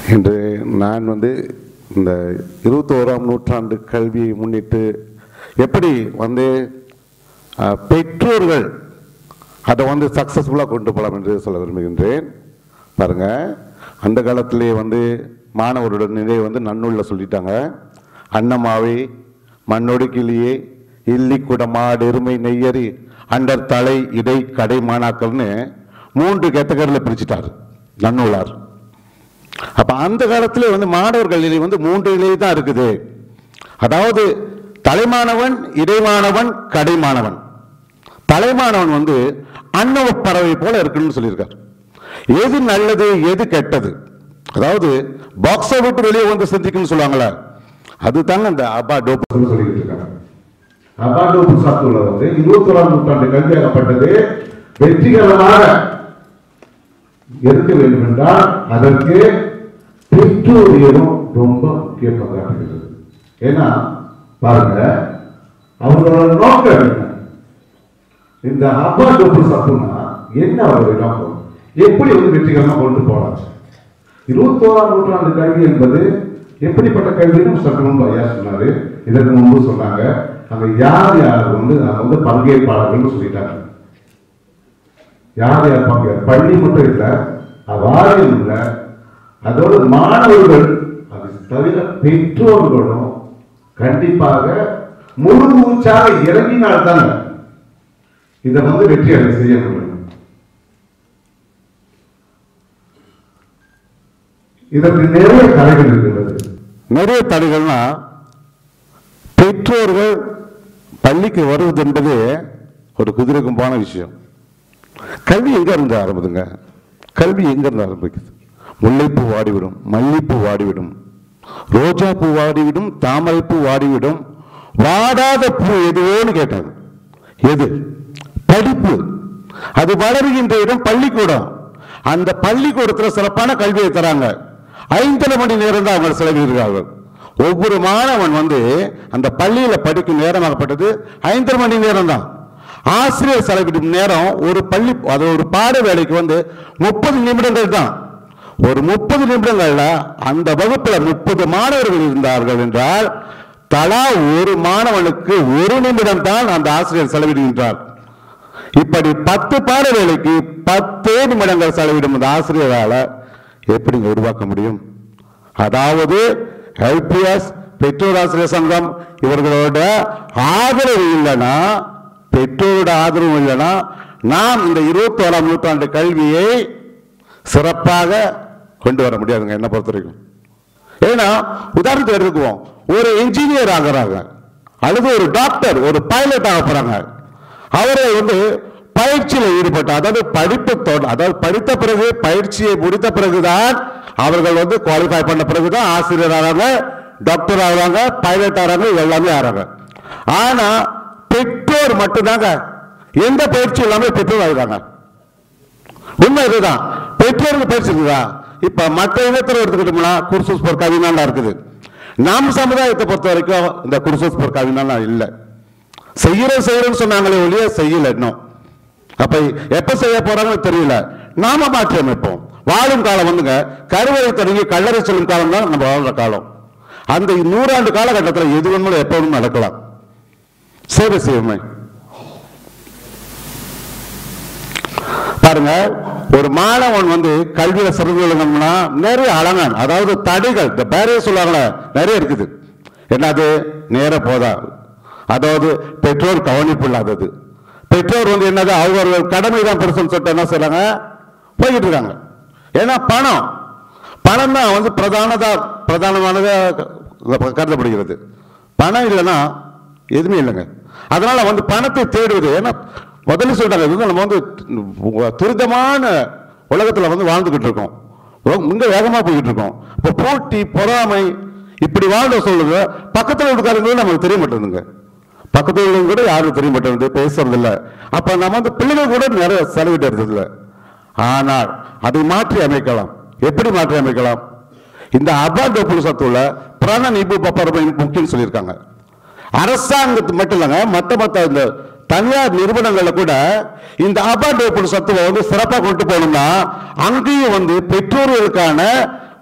இன்று நான் வந்து இந்த இருபத்தோராம் நூற்றாண்டு கல்வியை முன்னிட்டு எப்படி வந்து அஹ், பெற்றோர்கள் அதை வந்து சக்ஸஸ்ஃபுல்லாக கொண்டு போகலாம் என்று சொல்ல விரும்புகின்றேன் பாருங்க அந்த காலத்திலேயே வந்து மாணவரோட நிலை வந்து நன்னூலில் சொல்லிட்டாங்க அன்னமாவே மண்ணொடு கிளியே இல்லி குடமாடு எருமை நெய்யரி அண்டர் தலை இடை கடை மாணாக்கள்னு மூன்று கேட்டகரியில் பிரிச்சுட்டார் நன்னூலார் அப்ப அந்த காலத்திலே வந்து மாணவர்கள் நிலை வந்து மூன்று நிலை தான் இருக்குது அதாவது தலைமானவன் இடைமானவன் கடைமானவன் தலைமானவன் வந்து அன்னவ பறவை போல இருக்குன்னு சொல்லியிருக்கார் எது நல்லது எது கெட்டது அதாவது பாக்ஸை விட்டு வெளியே வந்து சிந்திக்கணும்னு சொல்லுவாங்களே அதுதாங்க அந்த அபா டோப் சொல்லிட்டு இருக்காங்க அபா டோப் சாத்துள்ள வந்து இருபத்தோராம் நூற்றாண்டு கல்வியாகப்பட்டது வெற்றிகரமாக இருக்க வேண்டும் என்றால் அதற்கு பெற்றோரியலும் ரொம்ப முக்கிய பங்காற்றுகிறது ஏன்னா பாருங்க அவங்களோட நோக்கம் என்ன இந்த அப்பா டோப்பு சத்துனா என்ன அவருடைய நோக்கம் எப்படி வந்து வெற்றிகரமா கொண்டு போலாம் இருபத்தோராம் நூற்றாண்டு கல்வி என்பது எப்படிப்பட்ட கல்வின்னு சற்று முன்பு ஐயா சொன்னாரு இதற்கு முன்பு சொன்னாங்க அங்க யார் யார் வந்து நாங்க வந்து பங்கேற்பாளர்கள்னு சொல்லிட்டாங்க யார் யார் பங்கு பள்ளி மட்டும் இல்ல வாரியம் இல்ல அதோட மாணவர்கள் அது தவிர பெற்றோர்களும் கண்டிப்பாக முழு மூச்சாக இறங்கினால்தாங்க இதை வந்து வெற்றி அடை செய்ய முடியும் இதற்கு நிறைய தடைகள் இருக்கின்றது நிறைய தடைகள்னா பெற்றோர்கள் பள்ளிக்கு வருவது என்பது ஒரு குதிரை கும்பான விஷயம் கல்வி எங்க இருந்து ஆரம்பிதுங்க கல்வி எங்க இருந்து ஆரம்பிக்குது முல்லைப்பூ வாடிவிடும் மல்லிப்பூ வாடிவிடும் ரோஜா பூ வாடிவிடும் தாமரைப்பூ வாடிவிடும் வாடாத பூ எதுவோன்னு கேட்டாங்க எது படிப்பு அது வளருகின்ற இடம் பள்ளிக்கூடம் அந்த பள்ளிக்கூடத்துல சிறப்பான கல்வியை தராங்க ஐந்தரை மணி நேரம் தான் அவங்க செலவிடுகிறார்கள் ஒவ்வொரு மாணவன் வந்து அந்த பள்ளியில படிக்கும் நேரமாகப்பட்டது ஐந்தரை மணி நேரம் தான் ஆசிரியர் செலவிடும் நேரம் ஒரு பள்ளி அது ஒரு பாட வேலைக்கு வந்து முப்பது நிமிடங்கள் தான் ஒரு முப்பது நிமிடங்கள்ல அந்த வகுப்புல முப்பது மாணவர்கள் இருந்தார்கள் என்றால் தலா ஒரு மாணவனுக்கு ஒரு நிமிடம் தான் அந்த ஆசிரியர் செலவிடுகின்றார் இப்படி பத்து பாட வேலைக்கு பத்தே நிமிடங்கள் செலவிடும் அந்த ஆசிரியரால எப்படிங்க உருவாக்க முடியும் அதாவது எல்பிஎஸ் பெற்றோர் ஆசிரியர் சங்கம் இவர்களோட ஆதரவு இல்லைன்னா பெற்றோரோட ஆதரவு இல்லைன்னா நாம் இந்த இருபத்தோராம் நூற்றாண்டு கல்வியை சிறப்பாக கொண்டு வர முடியாதுங்க என்ன பொறுத்த வரைக்கும் ஏன்னா உதாரணத்துக்கு எடுத்துக்குவோம் ஒரு இன்ஜினியர் ஆகுறாங்க அல்லது ஒரு டாக்டர் ஒரு பைலட் ஆக போறாங்க அவரை வந்து பயிற்சியில் ஈடுபட்ட அதாவது படிப்பு தொட- அதாவது படித்த பிறகு பயிற்சியை முடித்த பிறகுதான் அவர்கள் வந்து குவாலிஃபை பண்ண பிறகுதான் ஆசிரியர் ஆகிறாங்க டாக்டர் ஆகுறாங்க பைலட் ஆகிறாங்க இது எல்லாமே ஆகிறாங்க ஆனா பெற்றோர் மட்டும்தாங்க எந்த பயிற்சி இல்லாம பெற்றோர் ஆகுறாங்க உண்மை இதுதான் பெற்றோருக்கு பயிற்சி இருக்குதா இப்ப மற்ற இனத்தில் எடுத்துக்கிட்டோம்னா குர்சூஸ் போர் கவினாலாம் இருக்குது நாம் சமுதாயத்தை பொறுத்த வரைக்கும் இந்த குர்சூஸ் போர் கவினாலாம் இல்லை செய்யற செய்யறன்னு சொன்னாங்களே ஒழிய செய்யல இன்னும் அப்ப எப்ப செய்ய போறாங்கன்னு தெரியல நாம மாற்றி அமைப்போம் வாழும் காலம் வந்துங்க கருவறை தொடங்கி கல்லறை செல்லும் காலம் தான் நம்ம வாழ்ற காலம் அந்த நூறாண்டு காலகட்டத்தில் எது வேணுமோ எப்ப வேணுமோ நடக்கலாம் சேவை செய்யுமே பாருங்க ஒரு மாணவன் வந்து கல்வியில சிறந்து விளங்கணும்னா நிறைய அலங்கான் அதாவது தடைகள் இந்த பேரையே சொல்லுவாங்களே நிறைய இருக்குது என்னது நேர போதா அதாவது பெற்றோர் கவனிப்பு இல்லாதது பெற்றோர் வந்து என்னது அவர்கள் கடமை தான் பெருசுன்னு சொல்லிட்டு என்ன செய்றாங்க போய்கிட்டு இருக்காங்க ஏன்னா பணம் பணம் தான் வந்து பிரதானதா பிரதானமானதா க- கருதப்படுகிறது பணம் இல்லைன்னா எதுவுமே இல்லைங்க அதனால வந்து பணத்தை தேடுவது ஏன்னா முதல்ல சொல்றாங்க இது வந்து நம்ம வந்து துரிதமான உலகத்துல வந்து வாழ்ந்துகிட்டு இருக்கோம் ரொம்ப- மிக வேகமா போய்கிட்டு இருக்கோம் இப்போ போட்டி பொறாமை இப்படி வாழ்ந்த சொல்லுங்க பக்கத்துல இருக்காருங்களும் நமக்கு தெரிய மாட்டேங்குதுங்க பக்கத்துல உள்ளவங்க கூட யாரும் தெரிய மாட்டேங்குது பேசுறது இல்ல அப்ப நம்ம வந்து பிள்ளைகள் கூட நிறைய செலவிட்டு இல்ல ஆனால் அதை மாற்றி அமைக்கலாம் எப்படி மாற்றி அமைக்கலாம் இந்த அபார்ட் சத்துள்ள பிராண நிபு பப்பரமை முக்கியம் சொல்லியிருக்காங்க அரசாங்கத்து மட்டும் இல்லைங்க மற்ற மற்ற இந்த தனியார் நிறுவனங்கள்ல கூட இந்த அபார்ட் சத்துவை வந்து சிறப்பாக கொண்டு போகணும்னா அங்கேயும் வந்து பெற்றோர்களுக்கான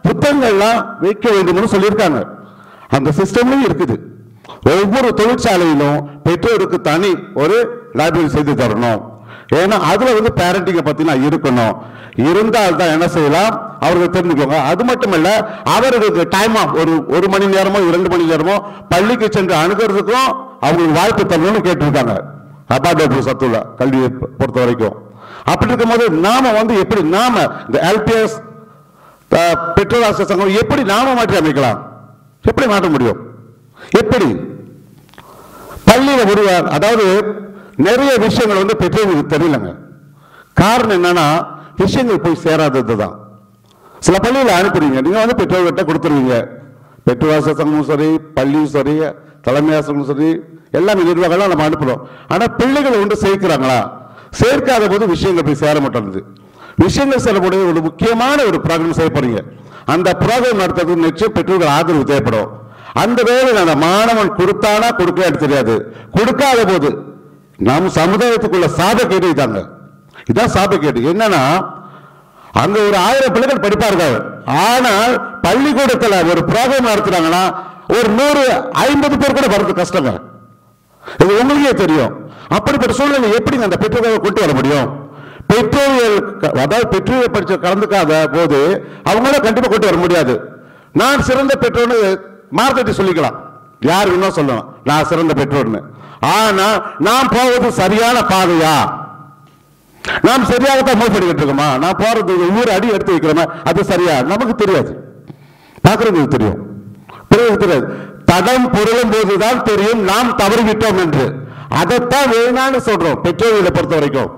புத்தகங்கள்லாம் வைக்க வேண்டும்னு சொல்லியிருக்காங்க அந்த சிஸ்டம்லயும் இருக்குது ஒவ்வொரு தொழிற்சாலையிலும் பெற்றோருக்கு தனி ஒரு லைப்ரரி செய்து தரணும் ஏன்னா அதுல வந்து பேரண்டிங்கை பத்தி நான் இருக்கணும் இருந்தால் தான் என்ன செய்யலாம் அவர்கள் தெரிஞ்சுக்கோங்க அது மட்டுமல்ல அவர்களுக்கு டைம் ஒரு ஒரு மணி நேரமோ இரண்டு மணி நேரமோ பள்ளிக்கு சென்று அணுகிறதுக்கும் அவங்களுக்கு வாய்ப்பு தரணும்னு கேட்டிருக்காங்க அபாடபு சத்துள்ள கல்வியை பொறுத்த வரைக்கும் அப்படி இருக்கும்போது நாம வந்து எப்படி நாம இந்த எல்பிஎஸ் பெட்ரோல் ஆசிரியர் சங்கம் எப்படி நாம மாற்றி அமைக்கலாம் எப்படி மாற்ற முடியும் எப்படி பள்ளியில ஒருவர் அதாவது நிறைய விஷயங்கள் வந்து பெற்றோர்களுக்கு தெரியலங்க காரணம் என்னன்னா விஷயங்கள் போய் சேராதது தான் சில பள்ளியில அனுப்புறீங்க நீங்க வந்து பெற்றோர்கிட்ட கொடுத்துருவீங்க பெற்றோர் ஆசிரியர் சங்கமும் சரி பள்ளியும் சரி தலைமை ஆசிரியரும் சரி எல்லாமே நிர்வாகம்லாம் நம்ம அனுப்புறோம் ஆனா பிள்ளைகளை ஒன்று சேர்க்கிறாங்களா சேர்க்காத போது விஷயங்கள் போய் சேர மாட்டேங்குது விஷயங்கள் சேரக்கூடிய ஒரு முக்கியமான ஒரு ப்ரோக்ராம் செய்ய போறீங்க அந்த ப்ரோக்ராம் நடத்துறதுக்கு நிச்சயம் பெற்றோர்கள் ஆதரவு தேவைப்படும் அந்த வேலை அந்த மாணவன் கொடுத்தானா கொடுக்கலான்னு தெரியாது கொடுக்காத போது நம் சமுதாயத்துக்குள்ள சாபக்கேடு இதாங்க இதான் சாபக்கேடு என்னன்னா அங்க ஒரு ஆயிரம் பிள்ளைகள் படிப்பார்கள் ஆனால் பள்ளிக்கூடத்துல ஒரு ப்ரோக்ராம் நடத்துறாங்கன்னா ஒரு நூறு ஐம்பது பேர் கூட வர்றது கஷ்டங்க இது உங்களுக்கே தெரியும் அப்படிப்பட்ட சூழ்நிலை எப்படி அந்த பெற்றோர்களை கொண்டு வர முடியும் பெற்றோர்கள் க- அதாவது பெற்றோர்கள் படிச்ச கலந்துக்காத போது அவங்கள கண்டிப்பா கொண்டு வர முடியாது நான் சிறந்த பெற்றோர்னு மார்க்கெட்டை சொல்லிக்கலாம் யார் இன்னும் சொல்லணும் நான் சிறந்த பெற்றோர்னு ஆனா நான் போவது சரியான பாதையா நாம் சரியாகத்தான் மூவ் பண்ணிக்கிட்டு இருக்கோமா நான் போறது ஒவ்வொரு அடி எடுத்து வைக்கிறோமா அது சரியா நமக்கு தெரியாது பார்க்கறவங்களுக்கு தெரியும் பிறகு தெரியாது தடம் புரளும் போதுதான் தெரியும் நாம் தவறிவிட்டோம் என்று அதைத்தான் வேணான்னு சொல்றோம் பெற்றோர்களை பொறுத்த வரைக்கும்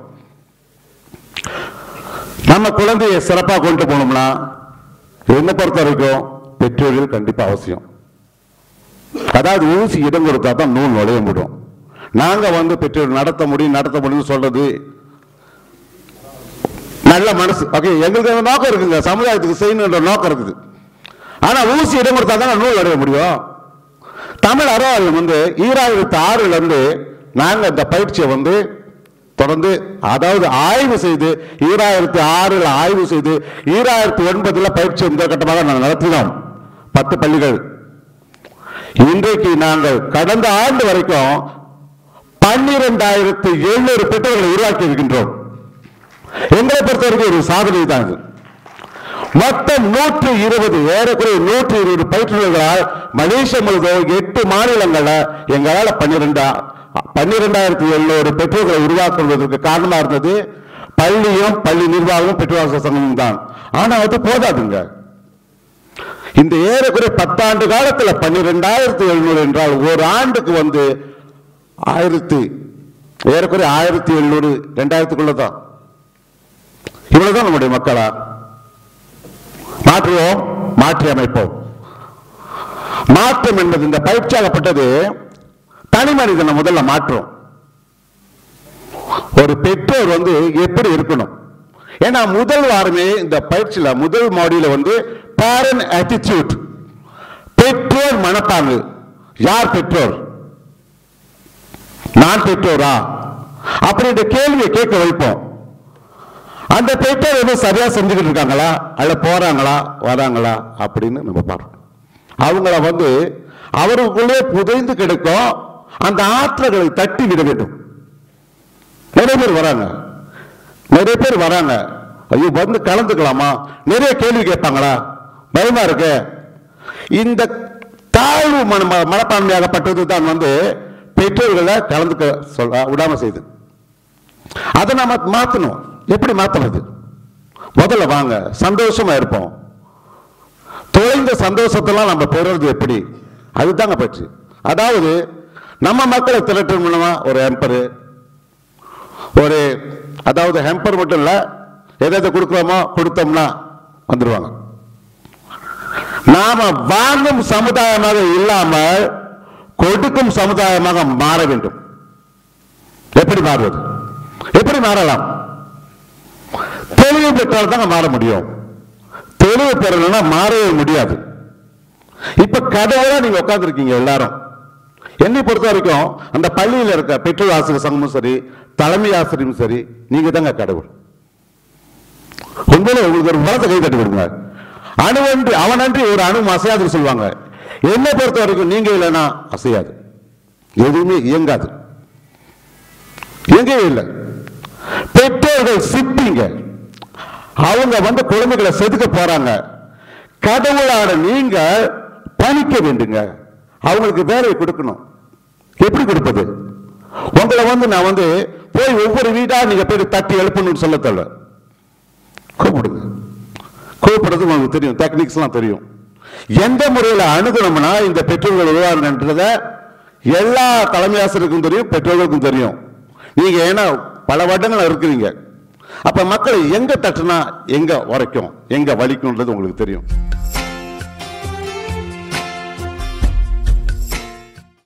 நம்ம குழந்தையை சிறப்பா கொண்டு போனோம்னா என்னை பொறுத்த வரைக்கும் பெற்றோர்கள் கண்டிப்பா அவசியம் அதாவது ஊசி இடம் கொடுத்தா தான் நூல் நுழைய முடியும் நாங்க வந்து பெற்றோர் நடத்த முடியும் நடத்த முடியும்னு சொல்றது நல்ல மனசு ஓகே எங்களுக்கு அந்த நோக்கம் இருக்குங்க சமுதாயத்துக்கு செய்யணுன்ற நோக்கம் இருக்குது ஆனா ஊசி இடம் கொடுத்தா தான் நூல் அடைய முடியும் தமிழ் அறவாளம் வந்து ஈராயிரத்தி ஆறுல இருந்து நாங்க இந்த பயிற்சியை வந்து தொடர்ந்து அதாவது ஆய்வு செய்து ஈராயிரத்தி ஆறுல ஆய்வு செய்து ஈராயிரத்தி ஒன்பதுல பயிற்சி முதல் கட்டமாக நாங்கள் நடத்தினோம் பத்து பள்ளிகள் இன்றைக்கு நாங்கள் கடந்த ஆண்டு வரைக்கும் பன்னிரெண்டாயிரத்தி எழுநூறு பெற்றோர்களை உருவாக்கி இருக்கின்றோம் எங்களை பொறுத்தவரைக்கும் ஒரு சாதனை தான் இது மொத்தம் நூற்று இருபது ஏறக்குறைய நூற்று இருபது பயிற்றுநர்களால் மலேசியா முழுவதும் எட்டு மாநிலங்கள்ல எங்களால பன்னிரெண்டா பன்னிரெண்டாயிரத்தி எழுநூறு பெற்றோர்களை உருவாக்குவதற்கு காரணமா இருந்தது பள்ளியும் பள்ளி நிர்வாகமும் பெற்றோர் சங்கமும் தான் ஆனா அது போதாதுங்க இந்த ஏறக்குறைய பத்தாண்டு காலத்துல பன்னிரெண்டாயிரத்தி எழுநூறு என்றால் ஒரு ஆண்டுக்கு வந்து ஆயிரத்தி ஏறக்குறைய ஆயிரத்தி எழுநூறு ரெண்டாயிரத்துக்குள்ள தான் இவ்வளவுதான் நம்முடைய மக்களா மாற்றுவோம் மாற்றி அமைப்போம் மாற்றம் என்பது இந்த பயிற்சியாகப்பட்டது தனி மனிதனை முதல்ல மாற்றும் ஒரு பெற்றோர் வந்து எப்படி இருக்கணும் ஏன்னா முதல் வாரமே இந்த பயிற்சியில முதல் மாடியில வந்து பேரன் attitude பெற்றோர் மனப்பாங்கு யார் பெற்றோர் நான் பெற்றோரா அப்படின்ற கேள்வியை கேட்க வைப்போம் அந்த பெற்றோர் எதுவும் சரியா செஞ்சுக்கிட்டு இருக்காங்களா அல்ல போறாங்களா வராங்களா அப்படின்னு நம்ம பார்க்கணும் அவங்கள வந்து அவருக்குள்ளே புதைந்து கிடக்கும் அந்த ஆற்றல்களை தட்டி விட வேண்டும் நிறைய பேர் வராங்க நிறைய பேர் வராங்க ஐயோ வந்து கலந்துக்கலாமா நிறைய கேள்வி கேட்பாங்களா பயமா இருக்கு இந்த தாழ்வு மன ம- மனப்பான்மையாகப்பட்டது தான் வந்து பெற்றோர்களை கலந்துக்க சொல்ல விடாம செய்யுது அதை நாம மாத்தணும் எப்படி மாத்துறது முதல்ல வாங்க சந்தோஷமா இருப்போம் தொலைந்த சந்தோஷத்தெல்லாம் நம்ம பெறுறது எப்படி அதுதாங்க பற்றி அதாவது நம்ம மக்களை திரட்டும் மூலமா ஒரு ஹெம்பரு ஒரு அதாவது ஹெம்பர் மட்டும் இல்ல எதை எதை கொடுக்குறோமோ கொடுத்தோம்னா வந்துருவாங்க நாம வாங்கும் சமுதாயமாக இல்லாமல் கொடுக்கும் சமுதாயமாக மாற வேண்டும் எப்படி மாறுவது எப்படி மாறலாம் தெளிவு பெற்றால் தான் மாற முடியும் தெளிவு பெறணும்னா மாறவே முடியாது இப்ப கதையா நீங்க உட்கார்ந்துருக்கீங்க எல்லாரும் என்னை பொறுத்த வரைக்கும் அந்த பள்ளியில் இருக்க பெற்றோர் ஆசிரியர் சங்கமும் சரி தலைமை ஆசிரியரும் சரி நீங்க தாங்க கடவுள் உண்மையில உங்களுக்கு ஒரு வளத்தை கை தட்டி கொடுங்க அணுவன்றி அவனன்றி ஒரு அணு அசையாதுன்னு சொல்லுவாங்க என்னை பொறுத்த வரைக்கும் நீங்க இல்லைன்னா அசையாது எதுவுமே இயங்காது எங்கேயும் இல்லை பெற்றோர்கள் சிப்பிங்க அவங்க வந்து குழந்தைகளை செதுக்க போறாங்க கடவுளான நீங்க பணிக்க வேண்டுங்க அவங்களுக்கு வேலையை கொடுக்கணும் எப்படி கொடுப்பது உங்களை வந்து நான் வந்து போய் ஒவ்வொரு வீடா நீங்க போய் தட்டி எழுப்பணும்னு சொல்ல தேவை கூப்பிடுங்க கூப்பிடுறது உங்களுக்கு தெரியும் டெக்னிக்ஸ்லாம் தெரியும் எந்த முறையில் அணுகணும்னா இந்த பெற்றோர்கள் உருவாருன்றத எல்லா தலைமை ஆசிரியருக்கும் தெரியும் பெற்றோர்களுக்கும் தெரியும் நீங்க ஏன்னா பல வருடங்கள் இருக்கிறீங்க அப்ப மக்களை எங்க தட்டுனா எங்க உரைக்கும் எங்க வலிக்கும்ன்றது உங்களுக்கு தெரியும்